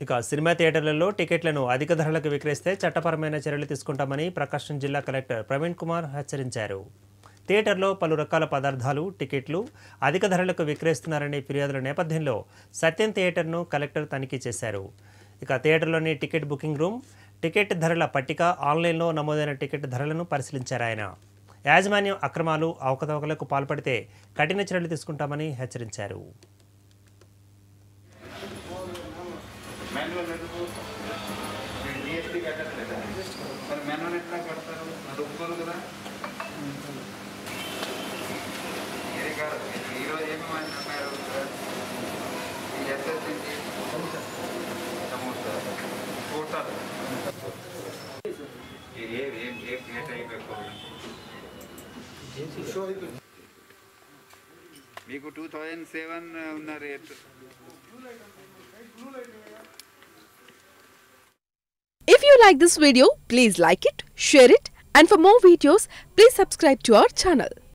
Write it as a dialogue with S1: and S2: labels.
S1: ఇక సినిమా థియేటర్లలో టికెట్లను అధిక ధరలకు విక్రయిస్తే చట్టపరమైన చర్యలు తీసుకుంటామని ప్రకాశం జిల్లా కలెక్టర్ ప్రవీణ్ కుమార్ హెచ్చరించారు థియేటర్లో పలు రకాల పదార్థాలు టికెట్లు అధిక ధరలకు విక్రయిస్తున్నారనే ఫిర్యాదుల నేపథ్యంలో సత్యం థియేటర్ను కలెక్టర్ తనిఖీ చేశారు ఇక థియేటర్లోని టికెట్ బుకింగ్ రూమ్ టికెట్ ధరల పట్టిక ఆన్లైన్లో నమోదైన టికెట్ ధరలను పరిశీలించారు ఆయన యాజమాన్యం అక్రమాలు అవకతవకలకు పాల్పడితే కఠిన చర్యలు తీసుకుంటామని హెచ్చరించారు
S2: మాన్యువల్ ఎందుకు మీరు జిఎస్టీ కట్టట్లేదా మరి మాన్యువల్ ఎట్లా కడతారు అది ఒప్పుకోరు కదా ఇది కాదు ఇది ఈరోజు ఏమేమి అన్నారు ఈ ఎస్ఎస్సి సమోసా టోటల్ ఇది ఏ ఏం ఏ ఏ టైప్ ఎక్కువ మీకు టూ థౌజండ్ సెవెన్ ఉన్న rate
S3: If you like this video, please like it, share it, and for more videos, please subscribe to our channel.